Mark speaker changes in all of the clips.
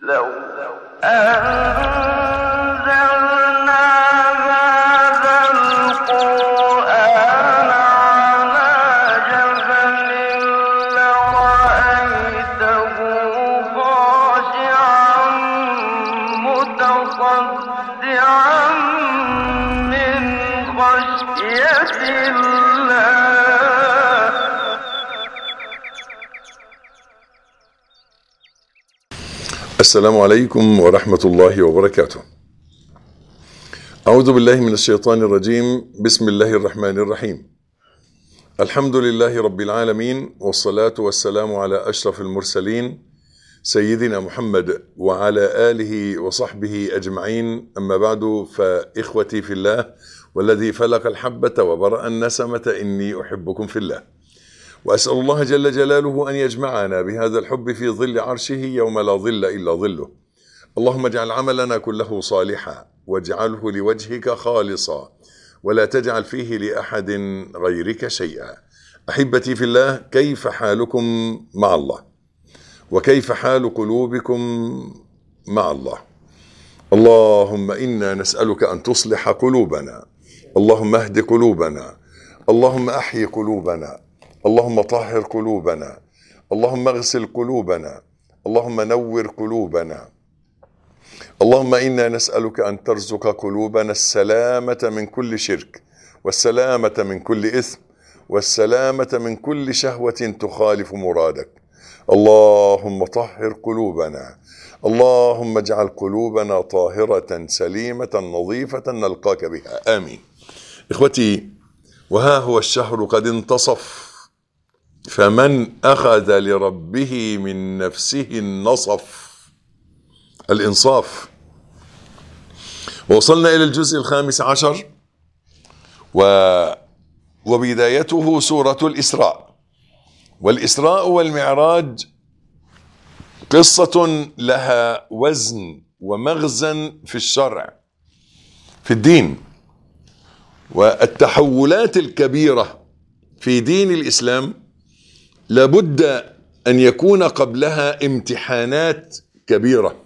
Speaker 1: لو أنزلنا هذا القرآن على جبل لرأيته خاشعا متصدعا من خشية الله
Speaker 2: السلام عليكم ورحمة الله وبركاته. أعوذ بالله من الشيطان الرجيم، بسم الله الرحمن الرحيم. الحمد لله رب العالمين والصلاة والسلام على أشرف المرسلين سيدنا محمد وعلى آله وصحبه أجمعين أما بعد فإخوتي في الله والذي فلق الحبة وبرأ النسمة إني أحبكم في الله. واسال الله جل جلاله ان يجمعنا بهذا الحب في ظل عرشه يوم لا ظل الا ظله. اللهم اجعل عملنا كله صالحا واجعله لوجهك خالصا ولا تجعل فيه لاحد غيرك شيئا. احبتي في الله كيف حالكم مع الله؟ وكيف حال قلوبكم مع الله؟ اللهم انا نسالك ان تصلح قلوبنا. اللهم اهد قلوبنا. اللهم احي قلوبنا. اللهم طهر قلوبنا اللهم اغسل قلوبنا اللهم نور قلوبنا اللهم انا نسالك ان ترزق قلوبنا السلامه من كل شرك والسلامه من كل اثم والسلامه من كل شهوه تخالف مرادك اللهم طهر قلوبنا اللهم اجعل قلوبنا طاهره سليمه نظيفه نلقاك بها امين اخوتي وها هو الشهر قد انتصف فمن اخذ لربه من نفسه النصف الانصاف ووصلنا الى الجزء الخامس عشر و وبدايته سوره الاسراء والاسراء والمعراج قصه لها وزن ومغزى في الشرع في الدين والتحولات الكبيره في دين الاسلام لابد ان يكون قبلها امتحانات كبيره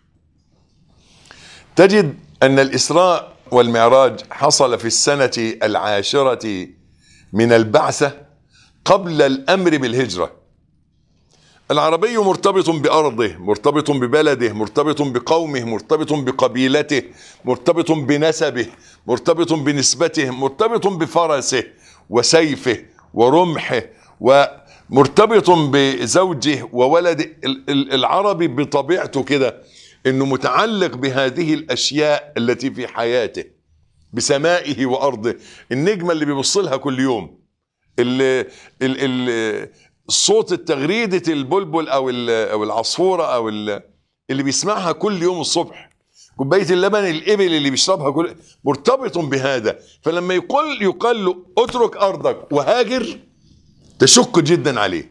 Speaker 2: تجد ان الاسراء والمعراج حصل في السنه العاشره من البعثه قبل الامر بالهجره العربي مرتبط بارضه مرتبط ببلده مرتبط بقومه مرتبط بقبيلته مرتبط بنسبه مرتبط بنسبته مرتبط بفرسه وسيفه ورمحه و مرتبط بزوجه وولده العربي بطبيعته كده انه متعلق بهذه الاشياء التي في حياته بسمائه وارضه النجمه اللي بيبص لها كل يوم ال ال ال صوت التغريده البلبل او او العصفوره او اللي بيسمعها كل يوم الصبح كوبايه اللبن الابل اللي بيشربها كل مرتبط بهذا فلما يقول يقال له اترك ارضك وهاجر تشك جدا عليه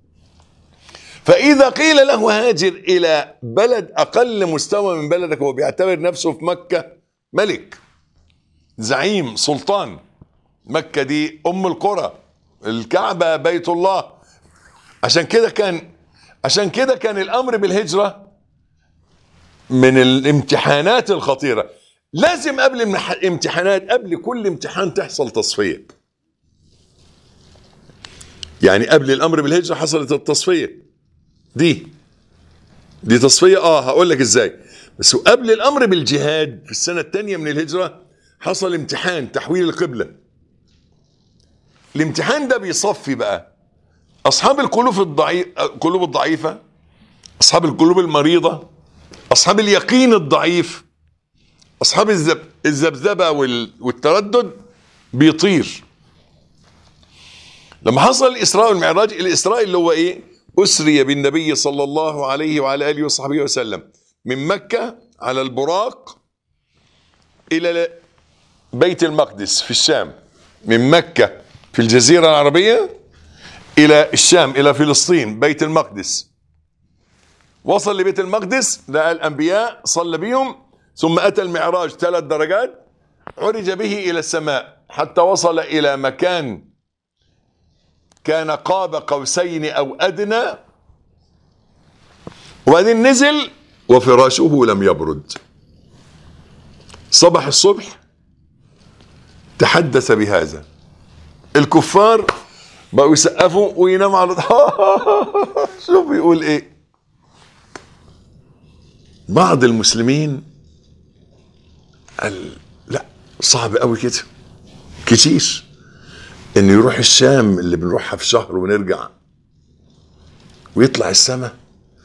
Speaker 2: فإذا قيل له هاجر إلى بلد أقل مستوى من بلدك هو بيعتبر نفسه في مكة ملك زعيم سلطان مكة دي أم القرى الكعبة بيت الله عشان كده كان عشان كده كان الأمر بالهجرة من الامتحانات الخطيرة لازم قبل الامتحانات قبل كل امتحان تحصل تصفيه يعني قبل الامر بالهجره حصلت التصفيه دي دي تصفيه اه هقول لك ازاي بس قبل الامر بالجهاد في السنه الثانيه من الهجره حصل امتحان تحويل القبله الامتحان ده بيصفي بقى اصحاب القلوب الضعيف القلوب الضعيفه اصحاب القلوب المريضه اصحاب اليقين الضعيف اصحاب الزب... الذبذبه وال... والتردد بيطير لما حصل الاسراء والمعراج الاسراء اللي هو ايه اسري بالنبي صلى الله عليه وعلى اله وصحبه وسلم من مكه على البراق الى بيت المقدس في الشام من مكه في الجزيره العربيه الى الشام الى فلسطين بيت المقدس وصل لبيت المقدس لقى الانبياء صلى بهم ثم اتى المعراج ثلاث درجات عرج به الى السماء حتى وصل الى مكان كان قاب قوسين او ادنى وبعدين نزل وفراشه لم يبرد صبح الصبح تحدث بهذا الكفار بقوا يسقفوا وينام على شوف بيقول ايه بعض المسلمين قال لا صعب قوي كده كتير انه يروح الشام اللي بنروحها في شهر ونرجع ويطلع السماء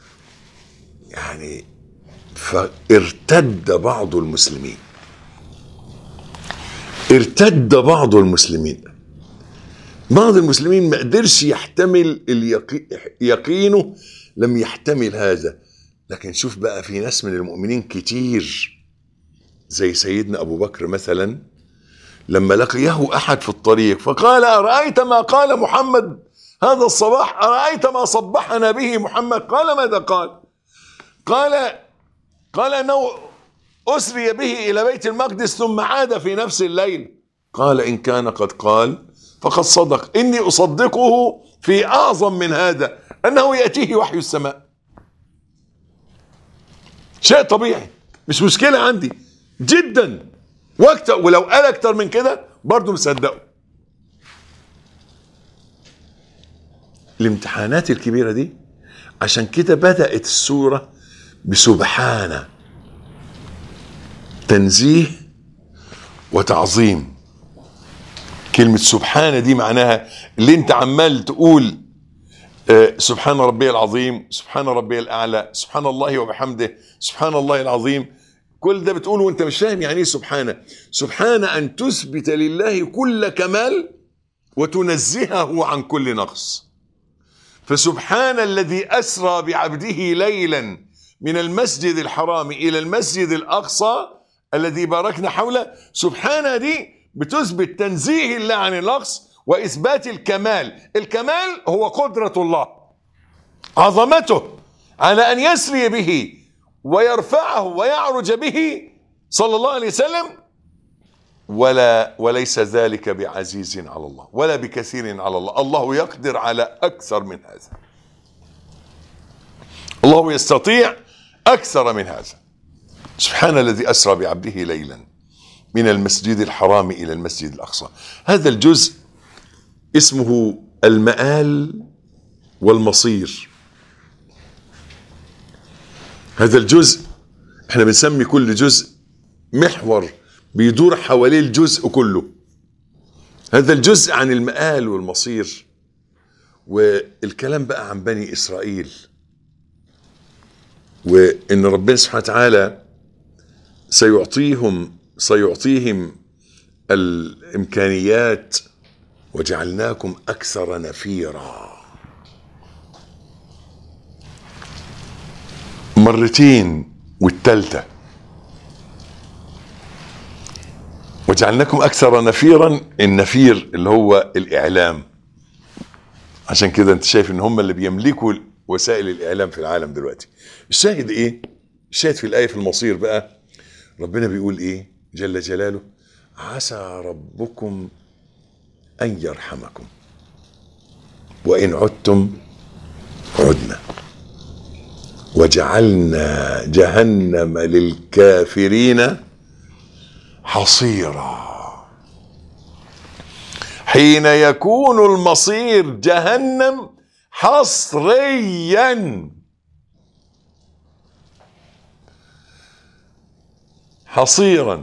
Speaker 2: يعني فارتد بعض المسلمين ارتد بعض المسلمين بعض المسلمين ما قدرش يحتمل اليقي... يقينه لم يحتمل هذا لكن شوف بقى في ناس من المؤمنين كتير زي سيدنا ابو بكر مثلا لما لقيه احد في الطريق فقال ارايت ما قال محمد هذا الصباح ارايت ما صبحنا به محمد قال ماذا قال قال قال انه اسري به الى بيت المقدس ثم عاد في نفس الليل قال ان كان قد قال فقد صدق اني اصدقه في اعظم من هذا انه ياتيه وحي السماء شيء طبيعي مش مشكله عندي جدا وقت ولو قال اكتر من كده برضه مصدقه الامتحانات الكبيره دي عشان كده بدات السوره بسبحانه تنزيه وتعظيم كلمة سبحانه دي معناها اللي انت عمال تقول آه، سبحان ربي العظيم سبحان ربي الأعلى سبحان الله وبحمده سبحان الله العظيم كل ده بتقوله وانت مش فاهم يعني ايه سبحانه سبحان أن تثبت لله كل كمال وتنزهه عن كل نقص فسبحان الذي أسرى بعبده ليلا من المسجد الحرام إلى المسجد الأقصى الذي باركنا حوله سبحانه دي بتثبت تنزيه الله عن النقص وإثبات الكمال الكمال هو قدرة الله عظمته على أن يسري به ويرفعه ويعرج به صلى الله عليه وسلم ولا وليس ذلك بعزيز على الله ولا بكثير على الله الله يقدر على أكثر من هذا الله يستطيع أكثر من هذا سبحان الذي أسرى بعبده ليلا من المسجد الحرام إلى المسجد الأقصى هذا الجزء اسمه المآل والمصير هذا الجزء احنا بنسمي كل جزء محور بيدور حواليه الجزء كله هذا الجزء عن المآل والمصير والكلام بقى عن بني إسرائيل وإن ربنا سبحانه وتعالى سيعطيهم سيعطيهم الإمكانيات وجعلناكم أكثر نفيرا مرتين والتالتة وجعلناكم أكثر نفيرا النفير اللي هو الإعلام عشان كده أنت شايف إن هم اللي بيملكوا وسائل الإعلام في العالم دلوقتي الشاهد إيه؟ الشاهد في الآية في المصير بقى ربنا بيقول إيه؟ جل جلاله عسى ربكم أن يرحمكم وإن عدتم عدنا وجعلنا جهنم للكافرين حصيرا حين يكون المصير جهنم حصريا حصيرا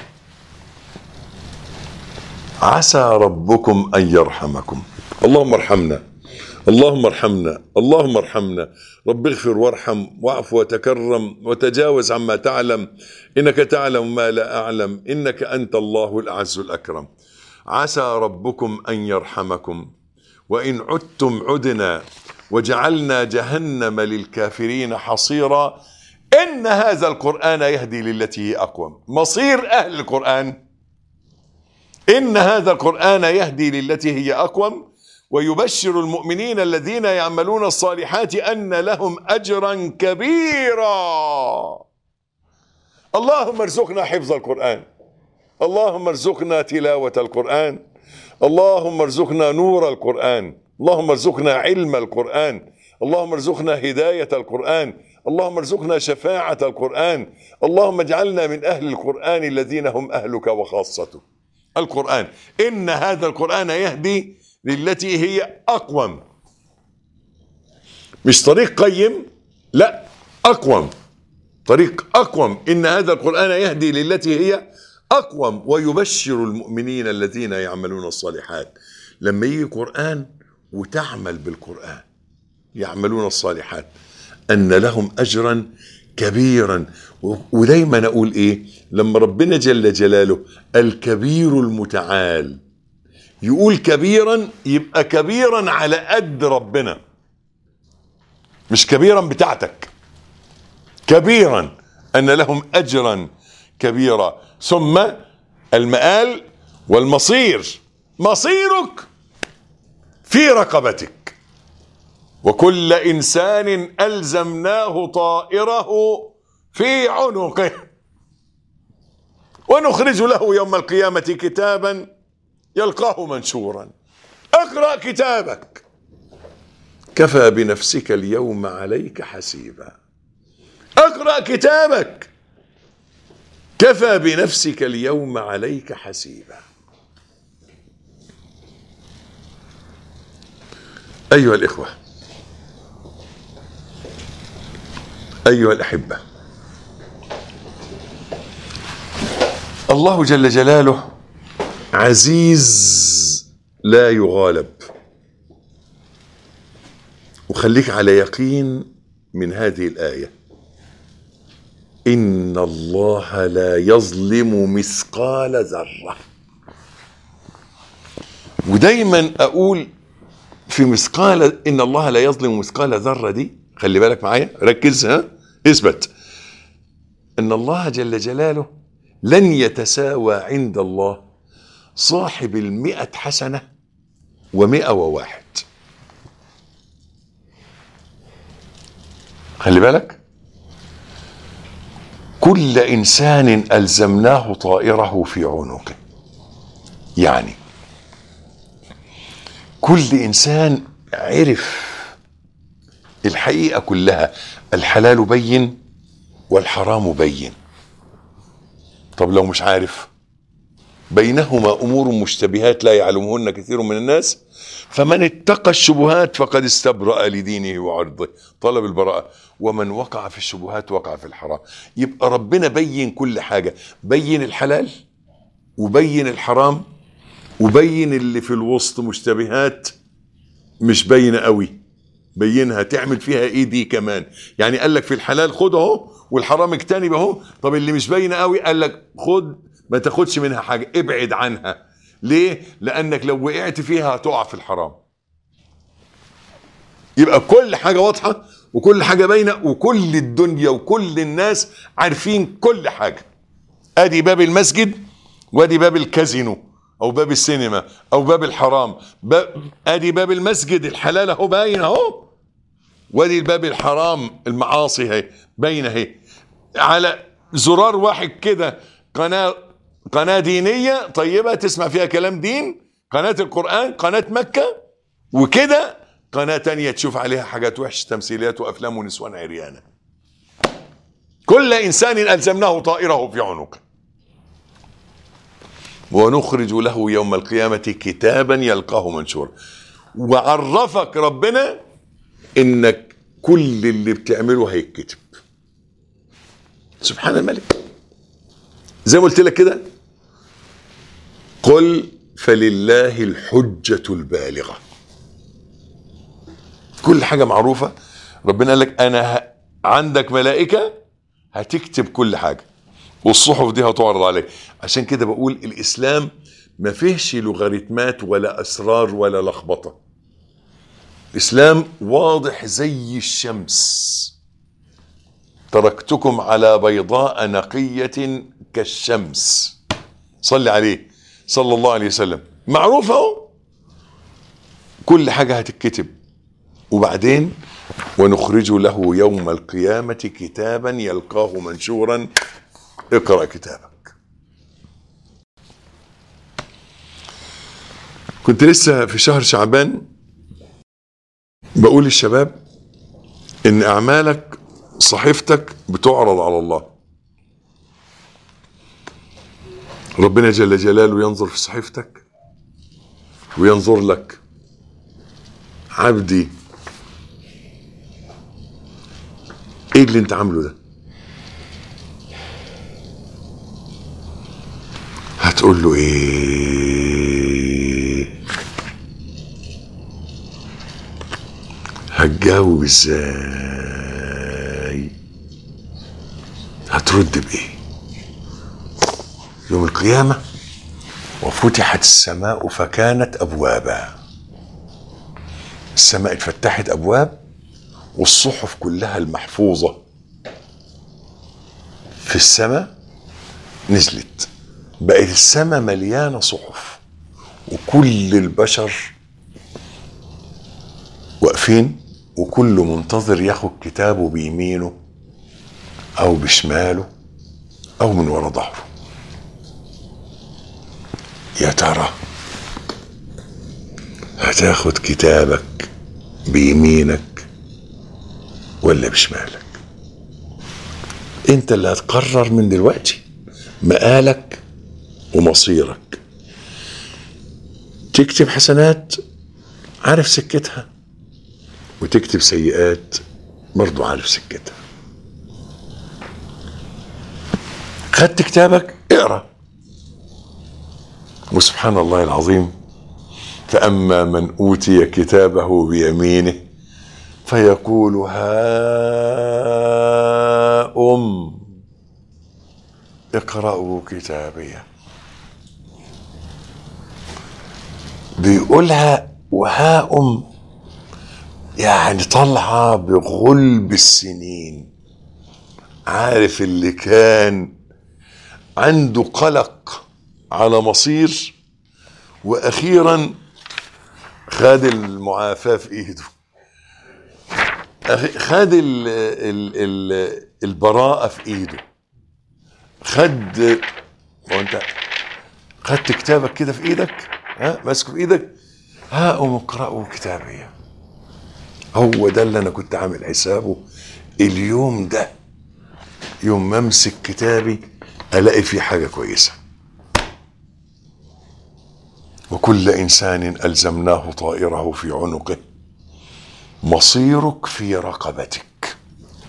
Speaker 2: عسى ربكم ان يرحمكم اللهم ارحمنا اللهم ارحمنا اللهم ارحمنا رب اغفر وارحم واعف وتكرم وتجاوز عما تعلم انك تعلم ما لا اعلم انك انت الله الاعز الاكرم عسى ربكم ان يرحمكم وان عدتم عدنا وجعلنا جهنم للكافرين حصيرا ان هذا القران يهدي للتي هي اقوم مصير اهل القران ان هذا القران يهدي للتي هي اقوم ويبشر المؤمنين الذين يعملون الصالحات ان لهم اجرا كبيرا اللهم ارزقنا حفظ القران اللهم ارزقنا تلاوه القران اللهم ارزقنا نور القران اللهم ارزقنا علم القران اللهم ارزقنا هدايه القران اللهم ارزقنا شفاعة القرآن اللهم اجعلنا من أهل القرآن الذين هم أهلك وخاصتك القرآن إن هذا القرآن يهدي للتي هي أقوم مش طريق قيم لا أقوم طريق أقوم إن هذا القرآن يهدي للتي هي أقوم ويبشر المؤمنين الذين يعملون الصالحات لما يجي قرآن وتعمل بالقرآن يعملون الصالحات أن لهم أجرا كبيرا و- ودايما أقول إيه لما ربنا جل جلاله الكبير المتعال يقول كبيرا يبقى كبيرا على قد ربنا مش كبيرا بتاعتك كبيرا ان لهم اجرا كبيرا ثم المآل والمصير مصيرك في رقبتك وكل انسان الزمناه طائره في عنقه ونخرج له يوم القيامه كتابا يلقاه منشورا اقرا كتابك كفى بنفسك اليوم عليك حسيبا اقرا كتابك كفى بنفسك اليوم عليك حسيبا ايها الاخوه ايها الاحبه الله جل جلاله عزيز لا يغالب وخليك على يقين من هذه الايه ان الله لا يظلم مثقال ذره ودايما اقول في مثقال ان الله لا يظلم مثقال ذره دي خلي بالك معايا ركز ها اثبت ان الله جل جلاله لن يتساوى عند الله صاحب المئة حسنة ومئة وواحد خلي بالك كل إنسان ألزمناه طائره في عنقه يعني كل إنسان عرف الحقيقة كلها الحلال بين والحرام بين طب لو مش عارف بينهما امور مشتبهات لا يعلمهن كثير من الناس فمن اتقى الشبهات فقد استبرأ لدينه وعرضه طلب البراءة ومن وقع في الشبهات وقع في الحرام يبقى ربنا بين كل حاجة بين الحلال وبين الحرام وبين اللي في الوسط مشتبهات مش باينة قوي بينها تعمل فيها ايه دي كمان يعني قال لك في الحلال خد اهو والحرام اجتنب اهو طب اللي مش باينه قوي قال لك خد ما تاخدش منها حاجه ابعد عنها ليه لانك لو وقعت فيها هتقع في الحرام يبقى كل حاجه واضحه وكل حاجه باينه وكل الدنيا وكل الناس عارفين كل حاجه ادي باب المسجد وادي باب الكازينو او باب السينما او باب الحرام باب ادي باب المسجد الحلال اهو باين اهو وادي الباب الحرام المعاصي اهي باينه اهي على زرار واحد كده قناه قناه دينيه طيبه تسمع فيها كلام دين قناه القران قناه مكه وكده قناه تانية تشوف عليها حاجات وحش تمثيليات وافلام ونسوان عريانه كل انسان الزمناه طائره في عنقه ونخرج له يوم القيامه كتابا يلقاه منشورا وعرفك ربنا انك كل اللي بتعمله هيتكتب سبحان الملك زي ما قلت لك كده قل فلله الحجة البالغة كل حاجة معروفة ربنا قال لك أنا ه- عندك ملائكة هتكتب كل حاجة والصحف دي هتعرض عليك عشان كده بقول الإسلام ما فيهش لوغاريتمات ولا أسرار ولا لخبطة الإسلام واضح زي الشمس تركتكم على بيضاء نقية كالشمس صلي عليه صلى الله عليه وسلم معروف اهو كل حاجة هتتكتب وبعدين ونخرج له يوم القيامة كتابا يلقاه منشورا اقرأ كتابك كنت لسه في شهر شعبان بقول للشباب ان اعمالك صحيفتك بتعرض على الله ربنا جل جلاله ينظر في صحيفتك وينظر لك عبدي ايه اللي انت عامله ده هتقول له ايه هتجاوب ازاي هترد بايه يوم القيامه وفتحت السماء فكانت ابوابا السماء اتفتحت ابواب والصحف كلها المحفوظه في السماء نزلت بقت السماء مليانه صحف وكل البشر واقفين وكل منتظر ياخد كتابه بيمينه او بشماله او من ورا ظهره يا ترى هتاخد كتابك بيمينك ولا بشمالك انت اللي هتقرر من دلوقتي مقالك ومصيرك تكتب حسنات عارف سكتها وتكتب سيئات برضو عارف سكتها خدت كتابك اقرا وسبحان الله العظيم فأما من أوتي كتابه بيمينه فيقول هاؤم اقرأوا كتابيه بيقولها وهاؤم يعني طالعة بغلب السنين عارف اللي كان عنده قلق على مصير واخيرا خد المعافاه في ايده أخي- خد ال ال ال البراءه في ايده خد هو انت خدت كتابك كده في ايدك ها ماسكه في ايدك ها قوم اقرأوا كتابي هو ده اللي انا كنت عامل حسابه اليوم ده يوم ما امسك كتابي الاقي فيه حاجه كويسه وكل انسان الزمناه طائره في عنقه مصيرك في رقبتك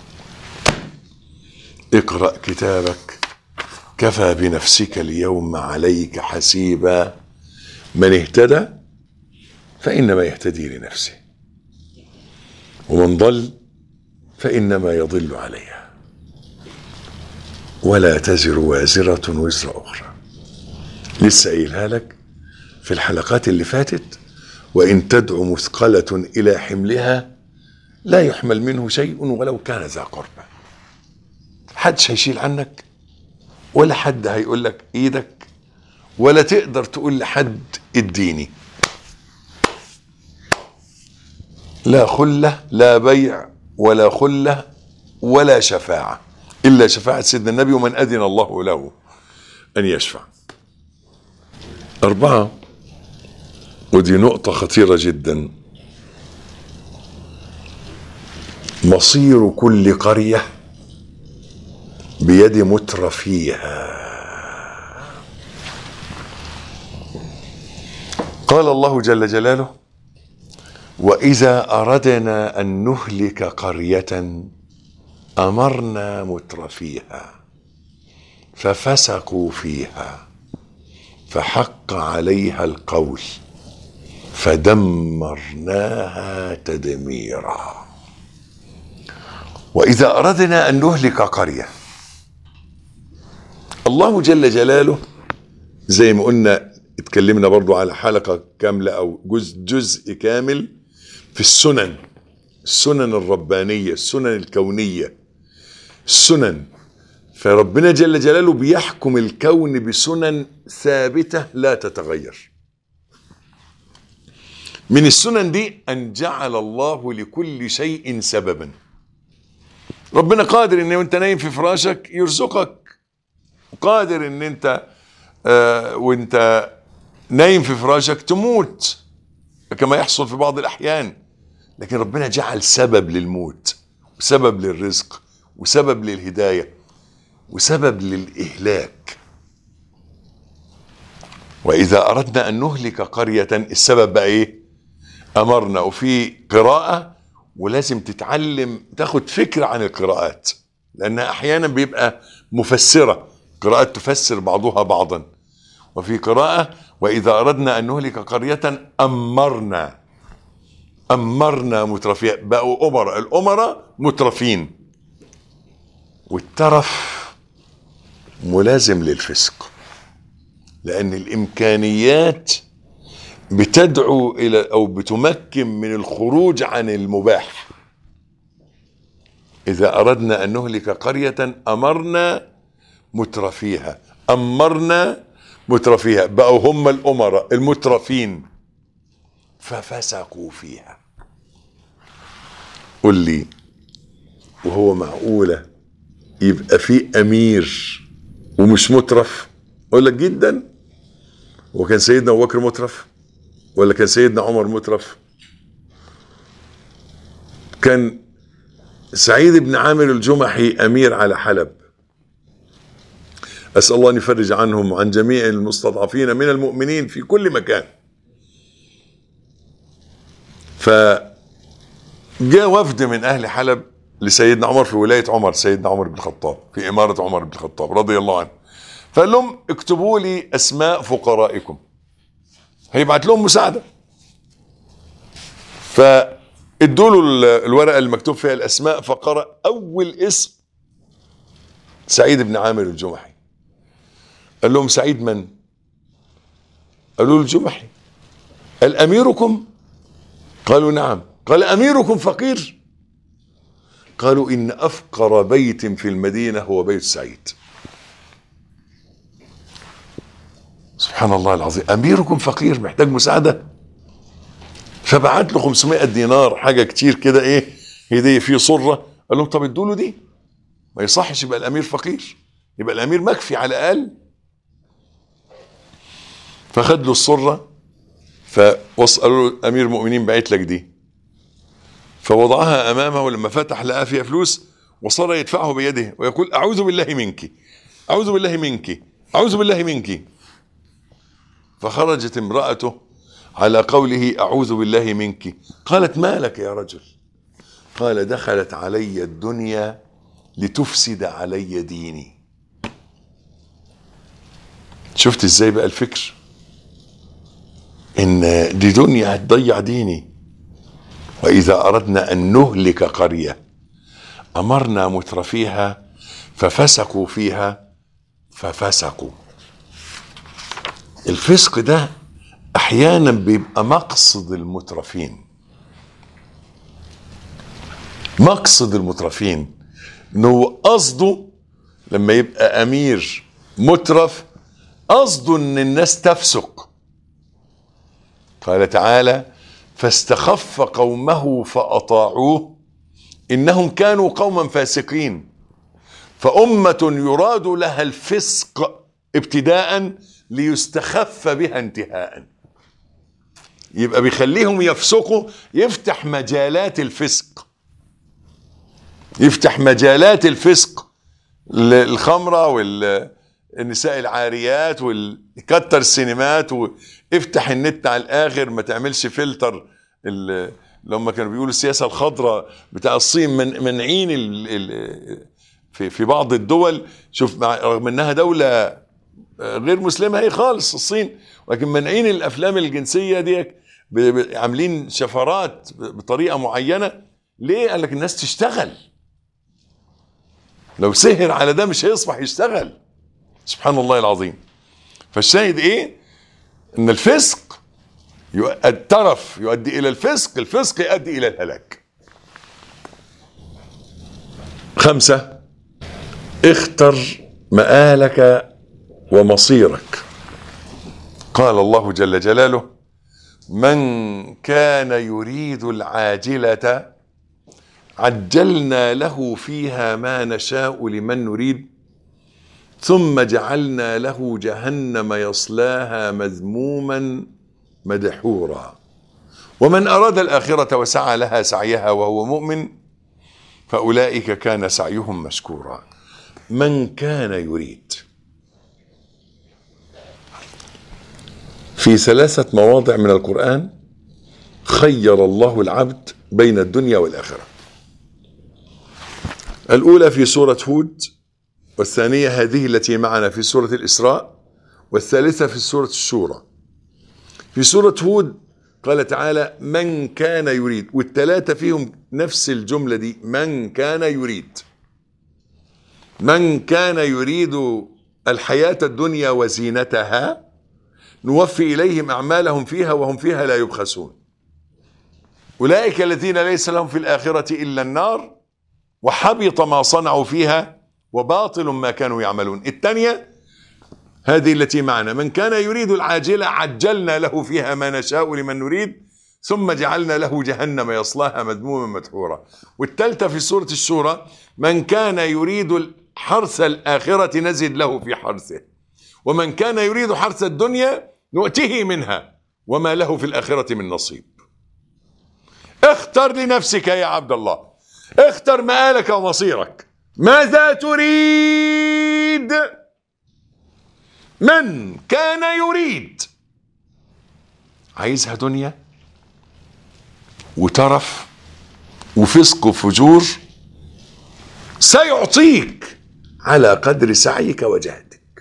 Speaker 2: اقرا كتابك كفى بنفسك اليوم عليك حسيبا من اهتدى فانما يهتدي لنفسه ومن ضل فانما يضل عليها ولا تزر وازره وزر اخرى لسه قايلها لك في الحلقات اللي فاتت وان تدعو مثقله الى حملها لا يحمل منه شيء ولو كان ذا قربى حدش هيشيل عنك ولا حد هيقول لك ايدك ولا تقدر تقول لحد اديني لا خله لا بيع ولا خله ولا شفاعه الا شفاعه سيدنا النبي ومن اذن الله له ان يشفع اربعه ودي نقطه خطيره جدا مصير كل قريه بيد مترفيها قال الله جل جلاله واذا اردنا ان نهلك قريه امرنا مترفيها ففسقوا فيها فحق عليها القول فدمرناها تدميرا واذا اردنا ان نهلك قريه الله جل جلاله زي ما قلنا اتكلمنا برضو على حلقة كاملة أو جزء, جزء كامل في السنن السنن الربانية السنن الكونية السنن فربنا جل جلاله بيحكم الكون بسنن ثابتة لا تتغير من السنن دي أن جعل الله لكل شيء سببا ربنا قادر ان وانت نايم في فراشك يرزقك قادر ان انت آه وانت نايم في فراشك تموت كما يحصل في بعض الاحيان لكن ربنا جعل سبب للموت وسبب للرزق وسبب للهدايه وسبب للاهلاك واذا اردنا ان نهلك قريه السبب بقى ايه امرنا وفي قراءه ولازم تتعلم تاخد فكره عن القراءات لانها احيانا بيبقى مفسره قراءات تفسر بعضها بعضا وفي قراءه واذا اردنا ان نهلك قريه امرنا امرنا مترفيها بقوا امراء الامراء مترفين والترف ملازم للفسق لان الامكانيات بتدعو الى او بتمكن من الخروج عن المباح اذا اردنا ان نهلك قريه امرنا مترفيها امرنا مترفيها بقوا هم الامراء المترفين ففسقوا فيها قل لي وهو معقوله يبقى في امير ومش مترف اقول لك جدا وكان سيدنا ابو بكر مترف ولا كان سيدنا عمر مترف كان سعيد بن عامر الجمحي امير على حلب اسال الله ان يفرج عنهم وعن جميع المستضعفين من المؤمنين في كل مكان فجاء وفد من اهل حلب لسيدنا عمر في ولايه عمر سيدنا عمر بن الخطاب في اماره عمر بن الخطاب رضي الله عنه فقال لهم اكتبوا لي اسماء فقرائكم هيبعت لهم مساعده فادوا له الورقه اللي مكتوب فيها الاسماء فقرا اول اسم سعيد بن عامر الجمحي قال لهم سعيد من قالوا له الجمحي قال اميركم قالوا نعم قال اميركم فقير قالوا ان افقر بيت في المدينه هو بيت سعيد سبحان الله العظيم اميركم فقير محتاج مساعده فبعت له 500 دينار حاجه كتير كده ايه هديه فيه صره قال لهم طب ادوا له دي ما يصحش يبقى الامير فقير يبقى الامير مكفي على الاقل فخد له الصره فقالوا له امير المؤمنين بعت لك دي فوضعها امامه ولما فتح لقى فيها فلوس وصار يدفعه بيده ويقول اعوذ بالله منك اعوذ بالله منك اعوذ بالله منك فخرجت امرأته على قوله أعوذ بالله منك قالت ما لك يا رجل قال دخلت علي الدنيا لتفسد علي ديني شفت ازاي بقى الفكر ان دي دنيا هتضيع ديني واذا اردنا ان نهلك قريه امرنا مترفيها ففسقوا فيها ففسقوا الفسق ده احيانا بيبقى مقصد المترفين مقصد المترفين انه قصده لما يبقى امير مترف قصده ان الناس تفسق قال تعالى فاستخف قومه فاطاعوه انهم كانوا قوما فاسقين فامه يراد لها الفسق ابتداء ليستخف بها انتهاء يبقى بيخليهم يفسقوا يفتح مجالات الفسق يفتح مجالات الفسق الخمرة والنساء العاريات ويكتر السينمات وافتح النت على الاخر ما تعملش فلتر لما كانوا بيقولوا السياسه الخضراء بتاع الصين من منعين في في بعض الدول شوف رغم انها دوله غير مسلمه هي خالص الصين ولكن منعين الافلام الجنسيه دي عاملين شفرات بطريقه معينه ليه؟ قال لك الناس تشتغل لو سهر على ده مش هيصبح يشتغل سبحان الله العظيم فالشاهد ايه؟ ان الفسق الترف يؤدي الى الفسق الفسق يؤدي الى الهلاك خمسه اختر مآلك ومصيرك قال الله جل جلاله من كان يريد العاجلة عجلنا له فيها ما نشاء لمن نريد ثم جعلنا له جهنم يصلاها مذموما مدحورا ومن أراد الآخرة وسعى لها سعيها وهو مؤمن فأولئك كان سعيهم مشكورا من كان يريد في ثلاثة مواضع من القرآن خير الله العبد بين الدنيا والآخرة الأولى في سورة هود والثانية هذه التي معنا في سورة الإسراء والثالثة في سورة الشورى في سورة هود قال تعالى من كان يريد والثلاثة فيهم نفس الجملة دي من كان يريد من كان يريد الحياة الدنيا وزينتها نوفي إليهم أعمالهم فيها وهم فيها لا يبخسون أولئك الذين ليس لهم في الآخرة إلا النار وحبط ما صنعوا فيها وباطل ما كانوا يعملون الثانية هذه التي معنا من كان يريد العاجلة عجلنا له فيها ما نشاء لمن نريد ثم جعلنا له جهنم يصلاها مذموما مدحورا والثالثة في سورة الشورى من كان يريد حرث الآخرة نزد له في حرثه ومن كان يريد حرث الدنيا نؤته منها وما له في الآخرة من نصيب اختر لنفسك يا عبد الله اختر مآلك ومصيرك ماذا تريد من كان يريد عايزها دنيا وترف وفسق وفجور سيعطيك على قدر سعيك وجهدك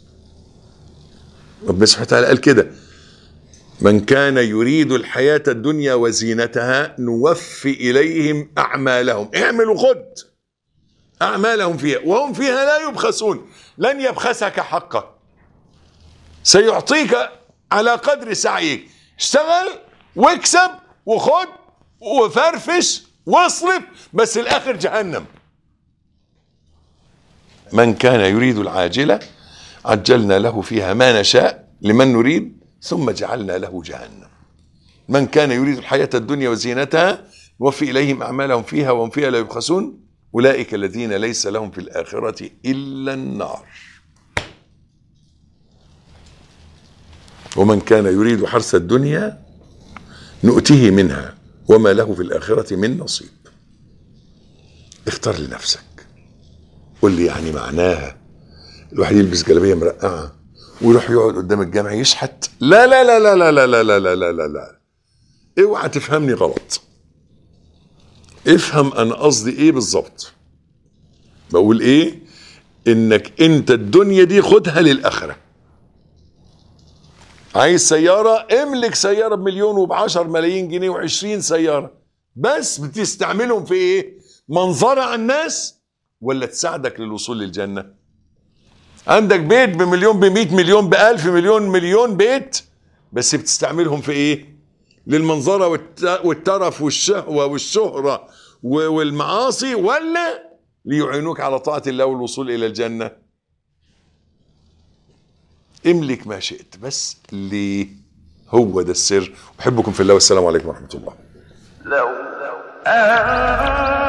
Speaker 2: ربنا سبحانه وتعالى قال كده من كان يريد الحياة الدنيا وزينتها نوفي إليهم أعمالهم اعملوا خد أعمالهم فيها وهم فيها لا يبخسون لن يبخسك حقك سيعطيك على قدر سعيك اشتغل واكسب وخد وفرفش واصرف بس الاخر جهنم من كان يريد العاجلة عجلنا له فيها ما نشاء لمن نريد ثم جعلنا له جهنم من كان يريد الحياة الدنيا وزينتها نوفي إليهم أعمالهم فيها وهم فيها لا يبخسون أولئك الذين ليس لهم في الآخرة إلا النار ومن كان يريد حرث الدنيا نؤته منها وما له في الآخرة من نصيب اختار لنفسك قول لي يعني معناها الواحد يلبس جلابية مرقعة ويروح يقعد قدام الجامع يشحت لا لا لا لا لا لا لا لا لا لا لا لا اوعى تفهمني غلط افهم انا قصدي ايه بالظبط بقول ايه انك انت الدنيا دي خدها للاخره عايز سيارة املك سيارة بمليون وبعشر ملايين جنيه وعشرين سيارة بس بتستعملهم في ايه منظرة على الناس ولا تساعدك للوصول للجنة عندك بيت بمليون بمئة مليون بألف مليون مليون بيت بس بتستعملهم في ايه للمنظرة والت- والترف والشهوة والشهرة و- والمعاصي ولا ليعينوك على طاعة الله والوصول إلى الجنة املك ما شئت بس ليه هو ده السر احبكم في الله والسلام عليكم ورحمه الله
Speaker 1: لو أن